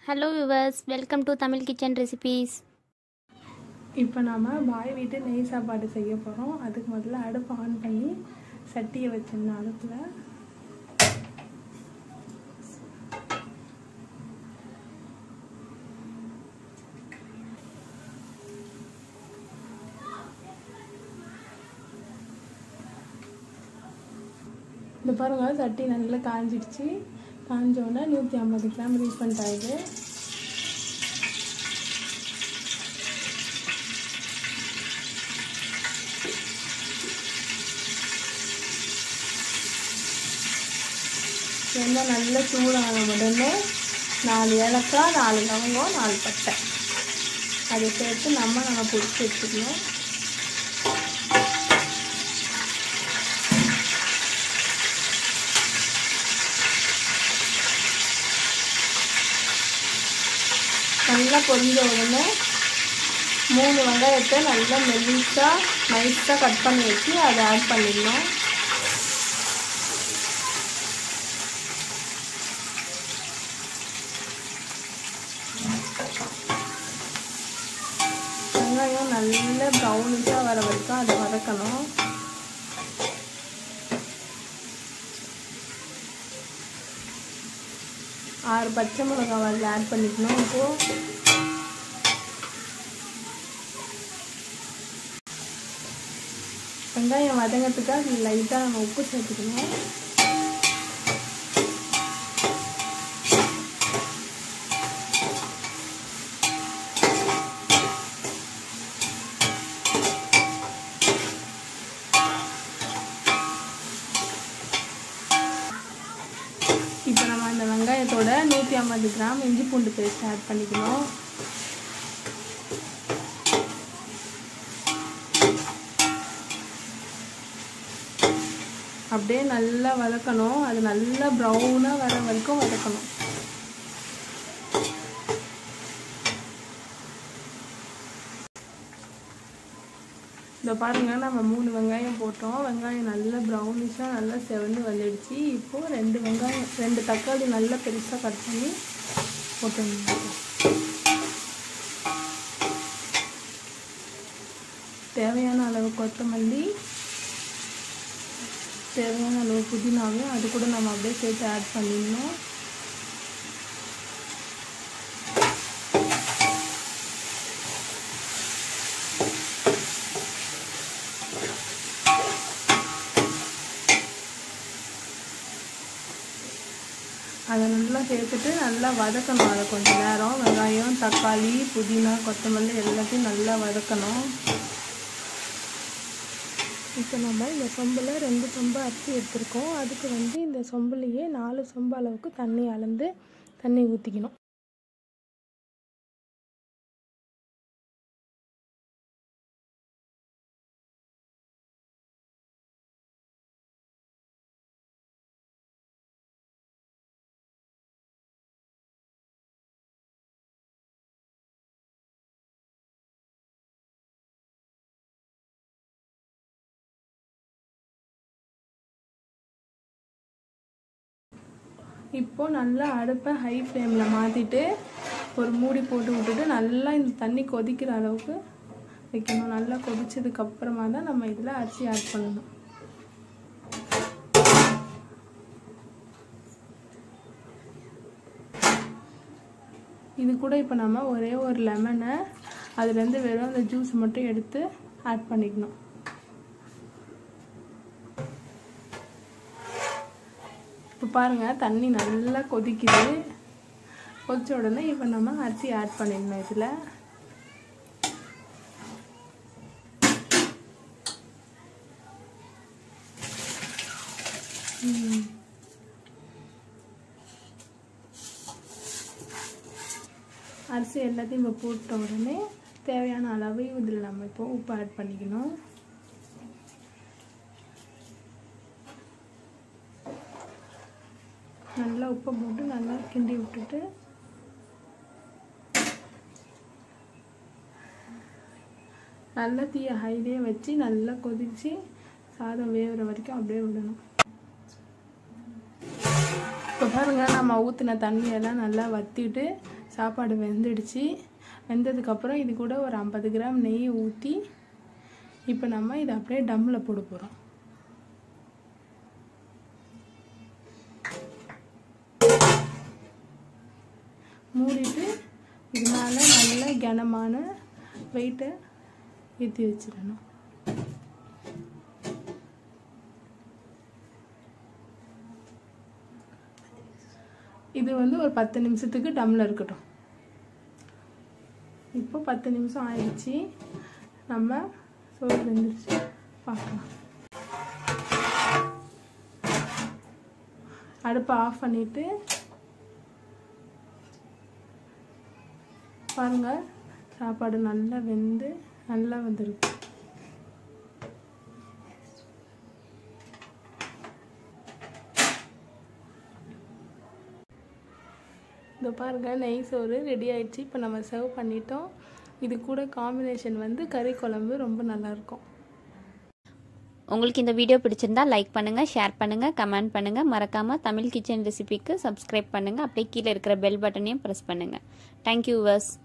hello viewers welcome to Tamil kitchen recipes இப்போ நாம் பாய் வீட்டு நெய் சாப்பாடு செய்ய போகிறோம் அதுக்கு முதல்ல அடுப்பு ஆன் பண்ணி சட்டியை வச்சிருந்தோம் அடுப்பில் இந்த பாருங்க சட்டி நல்லா காஞ்சிடுச்சு காஞ்சோடனே நூற்றி ஐம்பது கிராம் ரீஃபண்ட் ஆகுது எண்ணெய் நல்லா சூடான உடனே நாலு ஏலக்காய் நாலு லவங்கம் நாலு பட்டை அதை சேர்த்து நம்ம நம்ம பிடிச்சி வச்சுக்கணும் நல்லா பொரிஞ்ச உடனே மூணு வெங்காயத்தை நல்லா மெல்லிஸாக நைஸாக கட் பண்ணி வச்சு அதை ஆட் பண்ணிடணும் வெங்காயம் நல்ல ப்ரௌனிஷாக வர வரைக்கும் அதை வதக்கணும் ஆறு பச்சை மிளகாய் அதில் ஆட் பண்ணிக்கணும் இப்போது வெங்காயம் வதங்கிறதுக்கு அதில் லைட்டாக நம்ம உப்பு சேர்த்துக்கணும் இப்போ நம்ம அந்த வெங்காயத்தோட நூற்றி ஐம்பது கிராம் இஞ்சி பூண்டு பேஸ்ட் ஆட் பண்ணிக்கணும் அப்படியே நல்லா வதக்கணும் அது நல்லா ப்ரௌனாக வர வரைக்கும் வதக்கணும் இந்த பாருங்க நம்ம மூணு வெங்காயம் போட்டோம் வெங்காயம் நல்லா ப்ரௌனிஷாக நல்லா செவந்து வந்துடுச்சு இப்போது ரெண்டு வெங்காயம் ரெண்டு தக்காளி நல்லா பெருசாக கட் பண்ணி போட்டுருந்தோம் தேவையான அளவு கொத்தமல்லி தேவையான அளவு புதினாவையும் அது கூட நம்ம அப்படியே சேர்த்து ஆட் பண்ணிடணும் அதை நல்லா சேர்த்துட்டு நல்லா வதக்கணும் அதை கொஞ்சம் நேரம் வெங்காயம் தக்காளி புதினா கொத்தமல்லி எல்லாத்தையும் நல்லா வதக்கணும் இப்போ நம்ம இந்த சொம்பில் ரெண்டு சொம்பு அரிசி எடுத்திருக்கோம் அதுக்கு வந்து இந்த சொம்புலேயே நாலு சொம்பு அளவுக்கு தண்ணி அளந்து தண்ணி ஊற்றிக்கணும் இப்போ நல்லா அடுப்பை ஹை ஃப்ளேமில் மாற்றிட்டு ஒரு மூடி போட்டு விட்டுட்டு நல்லா இந்த தண்ணி கொதிக்கிற அளவுக்கு வைக்கணும் நல்லா கொதிச்சதுக்கு அப்புறமா தான் நம்ம இதில் அரிசி ஆட் பண்ணணும் இது கூட இப்போ நம்ம ஒரே ஒரு லெமனை அதுலேருந்து வெறும் அந்த ஜூஸ் மட்டும் எடுத்து ஆட் பண்ணிக்கணும் இப்போ பாருங்கள் தண்ணி நல்லா கொதிக்குது கொதிச்ச உடனே இப்போ நம்ம அரிசி ஆட் பண்ணிடணும் இதில் அரிசி எல்லாத்தையும் இப்போ போட்ட உடனே தேவையான அளவு இதில் நம்ம இப்போ உப்பு ஆட் பண்ணிக்கணும் நல்லா உப்பை போட்டு நல்லா கிண்டி விட்டுட்டு நல்லா தீயை ஹைலே வச்சு நல்லா கொதித்து சாதம் வேகிற வரைக்கும் அப்படியே விடணும் இப்போ பாருங்கள் நம்ம ஊற்றின தண்ணியெல்லாம் நல்லா வற்றிட்டு சாப்பாடு வெந்துடுச்சு வெந்ததுக்கப்புறம் இது கூட ஒரு ஐம்பது கிராம் நெய் ஊற்றி இப்போ நம்ம இதை அப்படியே டம்மில் போட போகிறோம் மூடிட்டு இது மேலே நல்ல கனமான வெயிட்டை ஏற்றி வச்சிடணும் இது வந்து ஒரு பத்து நிமிஷத்துக்கு டம்மில் இருக்கட்டும் இப்போ பத்து நிமிஷம் ஆயிடுச்சு நம்ம சோறு வெந்துருச்சு பார்க்கலாம் அடுப்பை ஆஃப் பண்ணிவிட்டு பாருங்கள் சாப்பாடு நல்லா வெந்து நல்லா வந்துருக்கு இந்த பாருங்கள் நெய் சோறு ரெடி ஆயிடுச்சு இப்போ நம்ம சர்வ் பண்ணிட்டோம் இது கூட காம்பினேஷன் வந்து கறி குழம்பு ரொம்ப நல்லாயிருக்கும் உங்களுக்கு இந்த வீடியோ பிடிச்சிருந்தா லைக் பண்ணுங்கள் ஷேர் பண்ணுங்கள் கமெண்ட் பண்ணுங்கள் மறக்காமல் தமிழ் கிச்சன் ரெசிபிக்கு சப்ஸ்கிரைப் பண்ணுங்கள் அப்படியே கீழே இருக்கிற பெல் பட்டனையும் ப்ரெஸ் பண்ணுங்கள் தேங்க்யூ வர்ஸ்